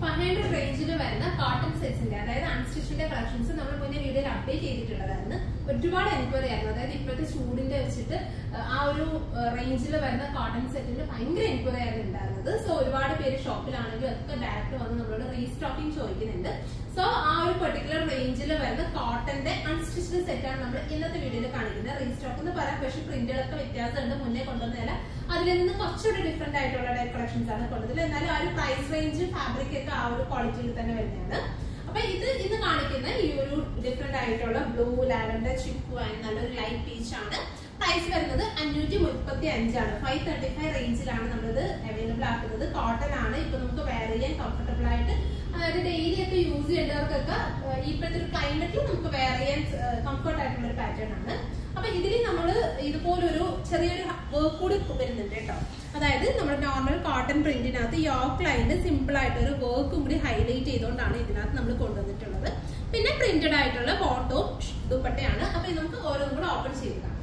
five hundred റേഞ്ചിൽ വരുന്ന cotton സെറ്റ്സിന്റെ അതായത് അൺസ്റ്റിച്ചിന്റെ കളക്ഷൻസ് നമ്മൾ മുന്നേ വീഡിയോയിൽ അപ്ഡേറ്റ് ചെയ്തിട്ടുള്ളതായിരുന്നു ഒരുപാട് എൻക്വയറി ആയിരുന്നു അതായത് ഇപ്പോഴത്തെ ചൂടിന്റെ വെച്ചിട്ട് ആ ഒരു റേഞ്ചിൽ വരുന്ന കോട്ടൺ സെറ്റിന്റെ ഭയങ്കര എൻക്വയറി ആയിരുന്നു ഉണ്ടായിരുന്നത് സോ ഒരുപാട് പേര് ഷോപ്പിലാണെങ്കിലും ഒക്കെ ഡയറക്റ്റ് വന്ന് നമ്മളോട് റീസ്റ്റോക്കിംഗ് ചോദിക്കുന്നുണ്ട് സോ ആ ഒരു പെർട്ടിക്കുലർ റേഞ്ചിൽ വരുന്ന കോട്ടന്റെ അൺസ്റ്റിച്ച്ഡ് സെറ്റാണ് നമ്മൾ ഇന്നത്തെ വീഡിയോയിൽ കാണിക്കുന്നത് റീസ്റ്റോക്ക് എന്ന് പറയാം പക്ഷെ പ്രിന്റുകളൊക്കെ വ്യത്യാസമുണ്ട് മുന്നേ കൊണ്ടുവന്നതല്ല അതിൽ നിന്ന് കുറച്ചുകൂടി ഡിഫറെന്റ് ആയിട്ടുള്ള കളക്ഷൻസ് ആണ് കൊണ്ടുവന്നത് എന്നാലും ആ ഒരു പ്രൈസ് റേഞ്ച് ഫാബ്രിക് ഒക്കെ ആ ഒരു ക്വാളിറ്റിയിൽ തന്നെ വരുന്നതാണ് അപ്പൊ ഇത് ഇന്ന് കാണിക്കുന്ന ഈ ഒരു ഡിഫറെന്റ് ആയിട്ടുള്ള ബ്ലൂ ലാവൻഡർ ചിക്കു ആൻഡ് നല്ലൊരു ലൈറ്റ് പീച്ച് ആണ് പ്രൈസ് വരുന്നത് അഞ്ഞൂറ്റി മുപ്പത്തി അഞ്ചാണ് ഫൈവ് തേർട്ടി ഫൈവ് റേഞ്ചിലാണ് നമ്മളിത് അവൈലബിൾ ആക്കുന്നത് കോട്ടൺ ആണ് ഇപ്പൊ നമുക്ക് വെയർ ചെയ്യാൻ കംഫർട്ടബിൾ ആയിട്ട് അതായത് ഡെയിലി ഒക്കെ യൂസ് ചെയ്യേണ്ടവർക്കൊക്കെ ഏഹ്, ഇപ്പോഴത്തെ ഒരു ക്ലൈമറ്റിൽ നമുക്ക് വെയർ ചെയ്യാൻ കംഫർട്ട് ആയിട്ടുള്ള ഒരു പാറ്റേൺ ആണ് അപ്പൊ ഇതിൽ നമ്മൾ ഇതുപോലൊരു ചെറിയൊരു വർക്ക് കൂടി വരുന്നുണ്ട് കേട്ടോ അതായത് നമ്മുടെ നോർമൽ കോട്ടൺ പ്രിന്റിനകത്ത് യോക്ക് ലൈനിൽ സിമ്പിൾ ആയിട്ട് ഒരു വർക്കും കൂടി ഹൈലൈറ്റ് ചെയ്തുകൊണ്ടാണ് ഇതിനകത്ത് നമ്മൾ കൊണ്ടുവന്നിട്ടുള്ളത് പിന്നെ പ്രിന്റഡ് ആയിട്ടുള്ള ബോട്ടവും ദുപ്പട്ടയാണ് അപ്പൊ ഇത് നമുക്ക് ഓരോന്നും കൂടെ ഓപ്പൺ ചെയ്ത് കാണാം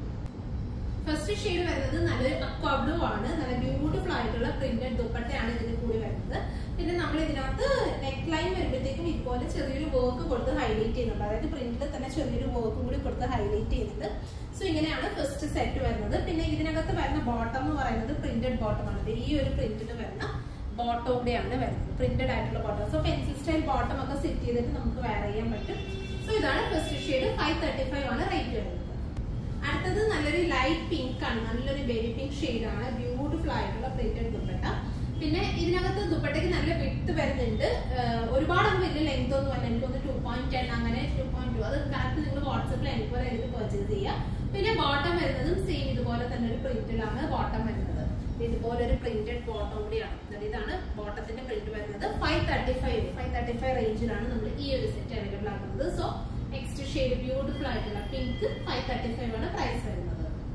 ഫസ്റ്റ് ഷെയ്ഡ് വരുന്നത് നല്ലൊരു അക്വാ ബ്ലൂ ആണ് നല്ല ബ്യൂട്ടിഫുൾ ആയിട്ടുള്ള പ്രിന്റഡ് ദുപ്പട്ടയാണ് ഇതിന് കൂടി വരുന്നത് പിന്നെ നമ്മൾ ഇതിനകത്ത് നെക്ക് ലൈൻ വരുമ്പോഴത്തേക്കും ഇതുപോലെ ചെറിയൊരു വർക്ക് കൊടുത്ത് ഹൈലൈറ്റ് ചെയ്യുന്നുണ്ട് അതായത് പ്രിന്റിൽ തന്നെ ചെറിയൊരു വർക്കും കൂടി കൊടുത്ത് ഹൈലൈറ്റ് ചെയ്യുന്നുണ്ട് സോ ഇങ്ങനെയാണ് ഫസ്റ്റ് സെറ്റ് വരുന്നത് പിന്നെ ഇതിനകത്ത് വരുന്ന ബോട്ടം എന്ന് പറയുന്നത് പ്രിന്റഡ് ബോട്ടം ആണ് ഇത് ഈ ഒരു പ്രിന്റിൽ വരുന്ന ബോട്ടം കൂടെയാണ് വരുന്നത് പ്രിന്റഡ് ആയിട്ടുള്ള bottom so pencil style bottom ഒക്കെ സെറ്റ് ചെയ്തിട്ട് നമുക്ക് വെയർ ചെയ്യാൻ പറ്റും സോ ഇതാണ് first shade five thirty five ആണ് റേറ്റ് വരുന്നത് അടുത്തത് നല്ലൊരു ലൈറ്റ് പിങ്ക് ആണ് നല്ലൊരു ബേബി പിങ്ക് ഷെയ്ഡ് ആണ് ബ്യൂട്ടിഫുൾ ആയിട്ടുള്ള പ്രിന്റഡ് ദുപ്പട്ട പിന്നെ ഇതിനകത്ത് ദുപ്പട്ടയ്ക്ക് നല്ല വിട്ട് വരുന്നുണ്ട് ആഹ് ഒരുപാട് അങ്ങ് വലിയ ലെങ്ത് ഒന്നും അല്ല എനിക്കൊന്ന് ടു പോയിന്റ് ടെൻ അങ്ങനെ ടു പോയിന്റ് ടു അത് കറക്റ്റ് നിങ്ങൾ വാട്സപ്പിൽ എൻക്വയറി ചെയ്ത് പർച്ചേസ് ചെയ്യുക പിന്നെ ബോട്ടം വരുന്നതും സെയിം ഇതുപോലെ തന്നെ ഒരു പ്രിന്റിലാണ് ബോട്ടം വരുന്നത് ഇതുപോലെ ഒരു പ്രിന്റഡ് ബോട്ടം കൂടിയാണ് അതായത് ഇതാണ് ബോട്ടത്തിന്റെ പ്രിന്റ് വരുന്നത് five thirty five five thirty five റേഞ്ചിലാണ് നമ്മൾ ഈ ഒരു സെറ്റ് അവൈലബിൾ ആക്കുന്നത് സോ നെക്സ്റ്റ് ഷെയ്ഡ് ബ്യൂട്ടിഫുൾ ആയിട്ടുള്ള പിങ്ക് ഫൈവ് തേർട്ടി ഫൈവ് ആണ് പ്രൈസ് വരുന്നത്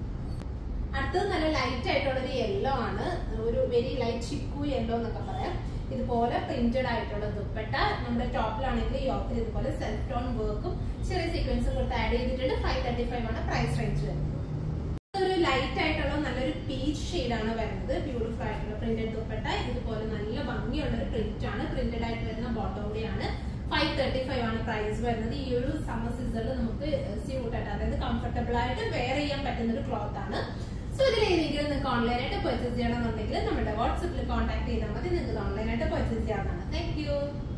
അടുത്തത് നല്ല ലൈറ്റ് ആയിട്ടുള്ള ഒരു യെല്ലോ ആണ് ഒരു വെരി ലൈറ്റ് ചിക്കു യെല്ലോ എന്നൊക്കെ പറയാം ഇതുപോലെ പ്രിന്റഡ് ആയിട്ടുള്ള ദുപ്പട്ട നമ്മുടെ ടോപ്പിലാണെങ്കിൽ യോക്കിൽ ഇതുപോലെ സെൽഫ് ടോൺ വർക്കും ചെറിയ സീക്വൻസും കൊടുത്ത് ആഡ് ചെയ്തിട്ടുണ്ട് ഫൈവ് തേർട്ടി ഫൈവ് ആണ് പ്രൈസ് റേഞ്ച് വരുന്നത് ഒരു ലൈറ്റ് ആയിട്ടുള്ള നല്ലൊരു പീച്ച് ഷെയ്ഡ് ആണ് വരുന്നത് ബ്യൂട്ടിഫുൾ ആയിട്ടുള്ള പ്രിന്റഡ് ദുപ്പട്ട ഇതുപോലെ നല്ല ഭംഗിയുള്ള ഒരു പ്രിന്റ് ആണ് പ്രിന്റഡ് ആയിട്ട് വരുന്ന ബോട്ടം കൂടിയാണ് ഫൈവ് തേർട്ടി ഫൈവ് ആണ് പ്രൈസ് വരുന്നത് ഈ ഒരു സമ്മർ സീസണിൽ നമുക്ക് സ്യൂട്ട് ആയിട്ട് അതായത് കംഫർട്ടബിൾ ആയിട്ട് വെയർ ചെയ്യാൻ പറ്റുന്ന ഒരു ക്ലോത്ത് ആണ് സോ ഇതിൽ ഏതെങ്കിലും നിങ്ങൾക്ക് ഓൺലൈനായിട്ട് പർച്ചേസ് ചെയ്യണമെന്നുണ്ടെങ്കിൽ നമ്മുടെ വാട്സപ്പിൽ കോൺടാക്ട് ചെയ്താൽ മതി നിങ്ങൾക്ക് ഓൺലൈനായിട്ട് പർച്ചേസ് ചെയ്യാവുന്നതാണ് താങ്ക് യു